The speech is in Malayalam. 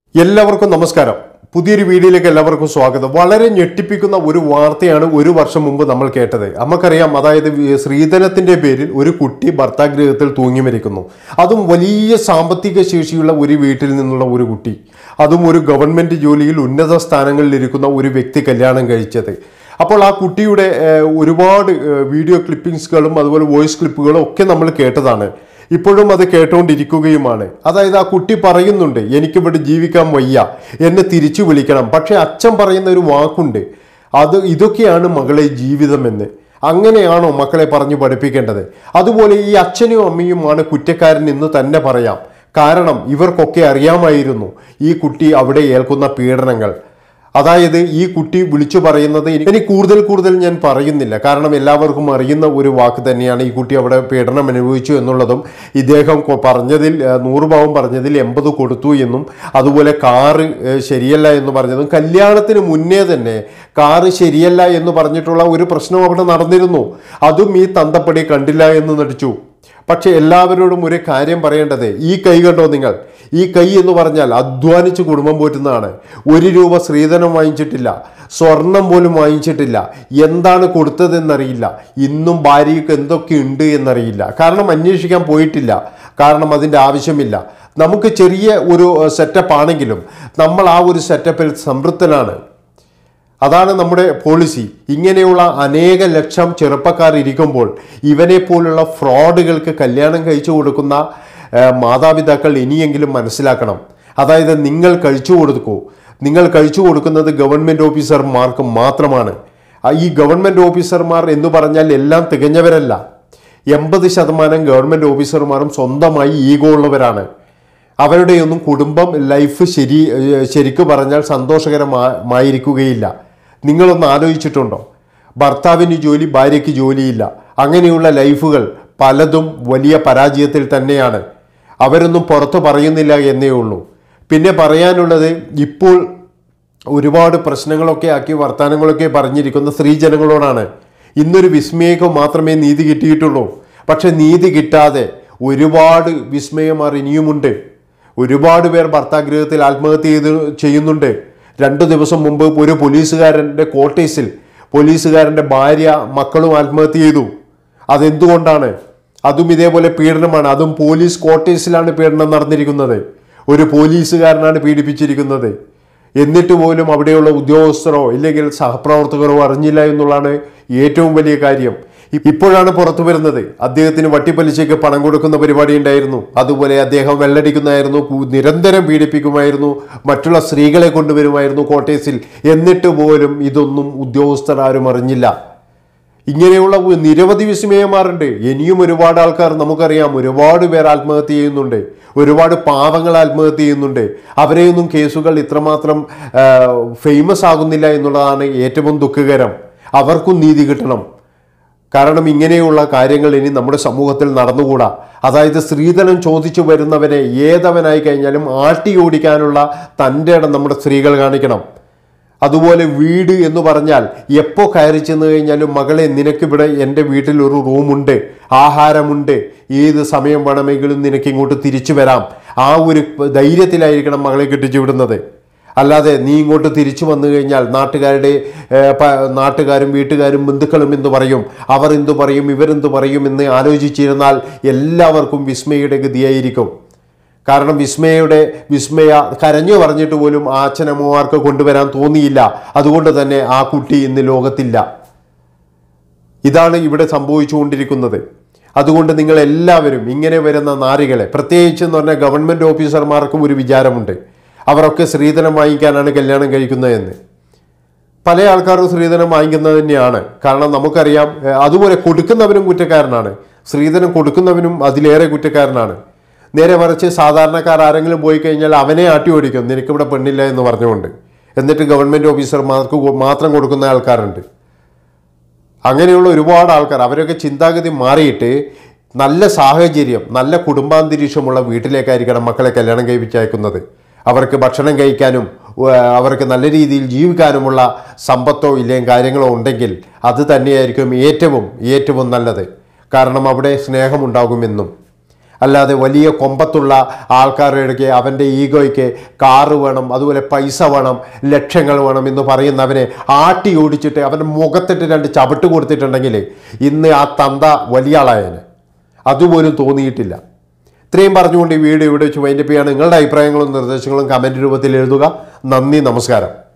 എല്ലാവർക്കും നമസ്കാരം പുതിയൊരു വീഡിയോയിലേക്ക് എല്ലാവർക്കും സ്വാഗതം വളരെ ഞെട്ടിപ്പിക്കുന്ന ഒരു വാർത്തയാണ് ഒരു വർഷം മുമ്പ് നമ്മൾ കേട്ടത് നമുക്കറിയാം അതായത് വി- ശ്രീധനത്തിന്റെ പേരിൽ ഒരു കുട്ടി ഭർത്താഗൃഹത്തിൽ തൂങ്ങി മരിക്കുന്നു അതും വലിയ സാമ്പത്തിക ശേഷിയുള്ള ഒരു വീട്ടിൽ നിന്നുള്ള ഒരു കുട്ടി അതും ഒരു ഗവൺമെന്റ് ജോലിയിൽ ഉന്നത സ്ഥാനങ്ങളിൽ ഇരിക്കുന്ന ഒരു വ്യക്തി കല്യാണം കഴിച്ചത് അപ്പോൾ ആ കുട്ടിയുടെ ഏഹ്, ഒരുപാട് ഏഹ്, വീഡിയോ ക്ലിപ്പിംഗ്സുകളും അതുപോലെ വോയിസ് ക്ലിപ്പുകളും ഒക്കെ നമ്മൾ കേട്ടതാണ് ഇപ്പോഴും അത് കേട്ടുകൊണ്ടിരിക്കുകയുമാണ് അതായത് ആ കുട്ടി പറയുന്നുണ്ട് എനിക്കിവിടെ ജീവിക്കാൻ വയ്യ എന്നെ തിരിച്ചു വിളിക്കണം പക്ഷെ അച്ഛൻ പറയുന്ന ഒരു വാക്കുണ്ട് അത് ഇതൊക്കെയാണ് മകളെ ജീവിതമെന്ന് അങ്ങനെയാണോ മക്കളെ പറഞ്ഞു പഠിപ്പിക്കേണ്ടത് അതുപോലെ ഈ അച്ഛനും അമ്മയുമാണ് കുറ്റക്കാരൻ എന്ന് തന്നെ പറയാം കാരണം ഇവർക്കൊക്കെ അറിയാമായിരുന്നു ഈ കുട്ടി അവിടെ ഏൽക്കുന്ന പീഡനങ്ങൾ അതായത് ഈ കുട്ടി വിളിച്ചു പറയുന്നത് ഇനി ഇനി കൂടുതൽ കൂടുതൽ ഞാൻ പറയുന്നില്ല കാരണം എല്ലാവർക്കും അറിയുന്ന ഒരു വാക്ക് തന്നെയാണ് ഈ കുട്ടി അവിടെ പീഡനം അനുഭവിച്ചു എന്നുള്ളതും ഇദ്ദേഹം കൊ- പറഞ്ഞതിൽ ഏഹ്, നൂറ് പാവം പറഞ്ഞതിൽ എൺപത് കൊടുത്തു എന്നും അതുപോലെ കാറ് ഏഹ്, ശരിയല്ല എന്ന് പറഞ്ഞതും കല്യാണത്തിന് മുന്നേ തന്നെ കാറ് ശരിയല്ല എന്ന് പറഞ്ഞിട്ടുള്ള ഒരു പ്രശ്നം അവിടെ നടന്നിരുന്നു അതും ഈ തന്തപ്പടി കണ്ടില്ല എന്ന് നടിച്ചു പക്ഷെ എല്ലാവരോടും ഒരു കാര്യം പറയേണ്ടത് ഈ കൈ കണ്ടോ നിങ്ങൾ ഈ കൈ എന്ന് പറഞ്ഞാൽ അധ്വാനിച്ച് കുടുംബം പോറ്റുന്നതാണ് ഒരു രൂപ സ്ത്രീധനം വാങ്ങിച്ചിട്ടില്ല സ്വർണം പോലും വാങ്ങിച്ചിട്ടില്ല എന്താണ് കൊടുത്തതെന്നറിയില്ല ഇന്നും ഭാര്യയ്ക്ക് എന്തൊക്കെ ഉണ്ട് എന്നറിയില്ല കാരണം അന്വേഷിക്കാൻ പോയിട്ടില്ല കാരണം അതിൻ്റെ ആവശ്യമില്ല നമുക്ക് ചെറിയ ഒരു സെറ്റപ്പ് ആണെങ്കിലും നമ്മൾ ആ ഒരു സെറ്റപ്പിൽ സംതൃപ്തനാണ് അതാണ് നമ്മുടെ പോളിസി ഇങ്ങനെയുള്ള അനേക ലക്ഷം ചെറുപ്പക്കാർ ഇരിക്കുമ്പോൾ ഇവനെ പോലുള്ള ഫ്രോഡുകൾക്ക് കല്യാണം കഴിച്ചു കൊടുക്കുന്ന ആ, മാതാപിതാക്കൾ ഇനിയെങ്കിലും മനസ്സിലാക്കണം അതായത് നിങ്ങൾ കഴിച്ചു കൊടുക്കൂ നിങ്ങൾ കഴിച്ചു കൊടുക്കുന്നത് ഗവൺമെൻറ് ഓഫീസർമാർക്ക് മാത്രമാണ് ആ, ഈ ഗവൺമെൻറ് ഓഫീസർമാർ എന്ന് പറഞ്ഞാൽ എല്ലാം തികഞ്ഞവരല്ല എൺപത് ശതമാനം ഗവൺമെൻറ് ഓഫീസർമാരും സ്വന്തമായി ഈഗോ ഉള്ളവരാണ് അവരുടെയൊന്നും കുടുംബം ലൈഫ് ശരി ഏഹ് ശരിക്കു പറഞ്ഞാൽ സന്തോഷകരമായിരിക്കുകയില്ല നിങ്ങളൊന്ന് ആലോചിച്ചിട്ടുണ്ടോ ഭർത്താവിന് ജോലി ഭാര്യയ്ക്ക് ജോലിയില്ല അങ്ങനെയുള്ള ലൈഫുകൾ പലതും വലിയ പരാജയത്തിൽ തന്നെയാണ് അവരൊന്നും പുറത്തു പറയുന്നില്ല എന്നേ ഉള്ളൂ പിന്നെ പറയാനുള്ളത് ഇപ്പോൾ ഒരുപാട് പ്രശ്നങ്ങളൊക്കെ ആക്കി വർത്തമാനങ്ങളൊക്കെ പറഞ്ഞിരിക്കുന്ന സ്ത്രീജനങ്ങളോടാണ് ഇന്നൊരു വിസ്മയകം മാത്രമേ നീതി കിട്ടിയിട്ടുള്ളൂ പക്ഷെ നീതി കിട്ടാതെ ഒരുപാട് വിസ്മയമാർ ഇനിയുമുണ്ട് ഒരുപാട് പേർ ഭർത്താഗൃഹത്തിൽ ആത്മഹത്യ ചെയ്ത് ചെയ്യുന്നുണ്ട് രണ്ടു ദിവസം മുമ്പ് ഒരു പോലീസുകാരൻ്റെ കോട്ടേഴ്സിൽ പോലീസുകാരൻ്റെ ഭാര്യ മക്കളും ആത്മഹത്യ ചെയ്തു അതെന്തുകൊണ്ടാണ് അതും ഇതേപോലെ പീഡനമാണ് അതും പോലീസ് ക്വാർട്ടേഴ്സിലാണ് പീഡനം നടന്നിരിക്കുന്നത് ഒരു പോലീസുകാരനാണ് പീഡിപ്പിച്ചിരിക്കുന്നത് എന്നിട്ട് പോലും അവിടെയുള്ള ഉദ്യോഗസ്ഥരോ ഇല്ലെങ്കിൽ സഹപ്രവർത്തകരോ അറിഞ്ഞില്ല എന്നുള്ളതാണ് ഏറ്റവും വലിയ കാര്യം ഇ- ഇപ്പോഴാണ് പുറത്തു വരുന്നത് അദ്ദേഹത്തിന് വട്ടിപ്പലിശയ്ക്ക് പണം കൊടുക്കുന്ന പരിപാടി ഉണ്ടായിരുന്നു അതുപോലെ അദ്ദേഹം വെള്ളടിക്കുന്നതായിരുന്നു കു- നിരന്തരം പീഡിപ്പിക്കുമായിരുന്നു മറ്റുള്ള സ്ത്രീകളെ കൊണ്ടുവരുമായിരുന്നു കോട്ടേഴ്സിൽ എന്നിട്ട് പോലും ഇതൊന്നും ഉദ്യോഗസ്ഥർ ആരും അറിഞ്ഞില്ല ഇങ്ങനെയുള്ള ഉ- നിരവധി വിസ്മയന്മാരുണ്ട് ഇനിയും ഒരുപാട് ആൾക്കാർ നമുക്കറിയാം ഒരുപാട് പേർ ആത്മഹത്യ ചെയ്യുന്നുണ്ട് ഒരുപാട് പാവങ്ങൾ ആത്മഹത്യ ചെയ്യുന്നുണ്ട് അവരെയൊന്നും കേസുകൾ ഇത്രമാത്രം ഫേമസ് ആകുന്നില്ല എന്നുള്ളതാണ് ഏറ്റവും ദുഃഖകരം അവർക്കും നീതി കിട്ടണം കാരണം ഇങ്ങനെയുള്ള കാര്യങ്ങൾ ഇനി നമ്മുടെ സമൂഹത്തിൽ നടന്നുകൂടാ അതായത് സ്ത്രീധനം ചോദിച്ചു വരുന്നവനെ ഏതവനായി കഴിഞ്ഞാലും ആട്ടി ഓടിക്കാനുള്ള തൻ്റെ ഇടം നമ്മുടെ സ്ത്രീകൾ കാണിക്കണം അതുപോലെ വീട് എന്ന് പറഞ്ഞാൽ എപ്പോൾ കയറി ചെന്ന് കഴിഞ്ഞാലും മകളെ നിനക്കിവിടെ എൻ്റെ വീട്ടിൽ ഒരു റൂമുണ്ട് ആഹാരമുണ്ട് ഏത് സമയം വേണമെങ്കിലും നിനക്ക് ഇങ്ങോട്ട് തിരിച്ചു വരാം ആ ഒരു ധൈര്യത്തിലായിരിക്കണം മകളെ കെട്ടിച്ചു വിടുന്നത് അല്ലാതെ നീ ഇങ്ങോട്ട് തിരിച്ചു വന്നു കഴിഞ്ഞാൽ നാട്ടുകാരുടെ ഏർ, പ- നാട്ടുകാരും വീട്ടുകാരും ബന്ധുക്കളും എന്തു പറയും അവർ എന്തു പറയും ഇവരെന്തു പറയും എന്ന് ആലോചിച്ചിരുന്നാൽ എല്ലാവർക്കും വിസ്മയുടെ ഗതിയായിരിക്കും കാരണം വിസ്മയുടെ വിസ്മയ കരഞ്ഞു പറഞ്ഞിട്ട് പോലും ആ അച്ഛനമ്മമാർക്ക് കൊണ്ടുവരാൻ തോന്നിയില്ല അതുകൊണ്ട് തന്നെ ആ കുട്ടി ഇന്ന് ലോകത്തില്ല ഇതാണ് ഇവിടെ സംഭവിച്ചുകൊണ്ടിരിക്കുന്നത് അതുകൊണ്ട് നിങ്ങൾ എല്ലാവരും ഇങ്ങനെ വരുന്ന നാരികളെ പ്രത്യേകിച്ച് എന്ന് പറഞ്ഞാൽ ഗവൺമെൻറ് ഓഫീസർമാർക്കും ഒരു വിചാരമുണ്ട് അവരൊക്കെ സ്ത്രീധനം വാങ്ങിക്കാനാണ് കല്യാണം കഴിക്കുന്നതെന്ന് പല ആൾക്കാരും സ്ത്രീധനം വാങ്ങിക്കുന്നത് തന്നെയാണ് കാരണം നമുക്കറിയാം ഏഹ്, അതുപോലെ കൊടുക്കുന്നവനും കുറ്റക്കാരനാണ് സ്ത്രീധനം കൊടുക്കുന്നവനും അതിലേറെ കുറ്റക്കാരനാണ് നേരെ മറിച്ച് സാധാരണക്കാർ ആരെങ്കിലും പോയി കഴിഞ്ഞാൽ അവനെ ആട്ടി ഓടിക്കും നിനക്കിവിടെ പെണ്ണില്ല എന്ന് പറഞ്ഞുകൊണ്ട് എന്നിട്ട് ഗവൺമെൻറ് ഓഫീസർമാർക്ക് കൊ- മാത്രം കൊടുക്കുന്ന ആൾക്കാരുണ്ട് അങ്ങനെയുള്ള ഒരുപാട് ആൾക്കാർ അവരൊക്കെ ചിന്താഗതി മാറിയിട്ട് നല്ല സാഹചര്യം നല്ല കുടുംബാന്തരീക്ഷമുള്ള വീട്ടിലേക്കായിരിക്കണം മക്കളെ കല്യാണം കഴിപ്പിച്ചയക്കുന്നത് അവർക്ക് ഭക്ഷണം കഴിക്കാനും ഉവ്വ് അവർക്ക് നല്ല രീതിയിൽ ജീവിക്കാനുമുള്ള സമ്പത്തോ ഇല്ലെങ്കിൽ കാര്യങ്ങളോ ഉണ്ടെങ്കിൽ അത് തന്നെയായിരിക്കും ഏറ്റവും ഏറ്റവും നല്ലത് കാരണം അവിടെ സ്നേഹമുണ്ടാകുമെന്നും അല്ലാതെ വലിയ കൊമ്പത്തുള്ള ആൾക്കാരുടെ അവൻ്റെ ഈഗോയ്ക്ക് കാറ് വേണം അതുപോലെ പൈസ വേണം ലക്ഷങ്ങൾ വേണം എന്ന് പറയുന്നവനെ ആട്ടി ഓടിച്ചിട്ട് അവൻ്റെ മുഖത്തിട്ട് രണ്ട് ചവിട്ട് കൊടുത്തിട്ടുണ്ടെങ്കിൽ ഇന്ന് ആ തന്ത വലിയ ആളായന് അതുപോലും തോന്നിയിട്ടില്ല ഇത്രയും പറഞ്ഞുകൊണ്ട് ഈ വീഡിയോ ഇവിടെ വെച്ച് വൈൻഡപ്പ് ചെയ്യാണ് നിങ്ങളുടെ അഭിപ്രായങ്ങളും നിർദ്ദേശങ്ങളും കമൻറ്റ് രൂപത്തിൽ എഴുതുക നന്ദി നമസ്കാരം